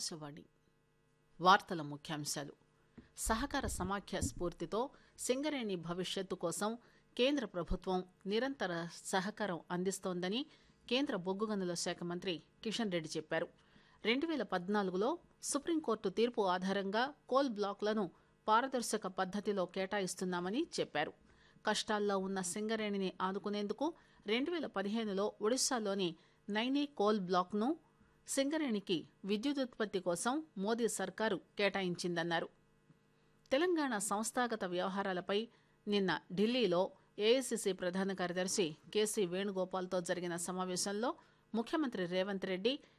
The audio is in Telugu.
ఆకాశవాణి వార్తల ముఖ్యాంశాలు సహకార సమాఖ్య స్ఫూర్తితో సింగరేణి భవిష్యత్తు కోసం కేంద్ర ప్రభుత్వం నిరంతర సహకారం అందిస్తోందని కేంద్ర బొగ్గు గనుల శాఖ మంత్రి కిషన్ రెడ్డి చెప్పారు రెండు పేల పద్నాలుగులో సుప్రీంకోర్టు తీర్పు ఆధారంగా కోల్ బ్లాకులను పారదర్శక పద్దతిలో కేటాయిస్తున్నామని చెప్పారు కష్టాల్లో ఉన్న సింగరేణిని ఆదుకునేందుకు రెండు పేల పదిహేనులో ఒడిశాలోని నైనీ కోల్ బ్లాక్ను సింగరేణికి విద్యుదుత్పత్తి కోసం మోదీ సర్కారు కేటాయించిందన్నారు తెలంగాణ సంస్థాగత వ్యవహారాలపై నిన్న ఢిల్లీలో ఏఐసిసి ప్రధాన కార్యదర్శి కేసీ వేణుగోపాల్తో జరిగిన సమావేశంలో ముఖ్యమంత్రి రేవంత్ రెడ్డి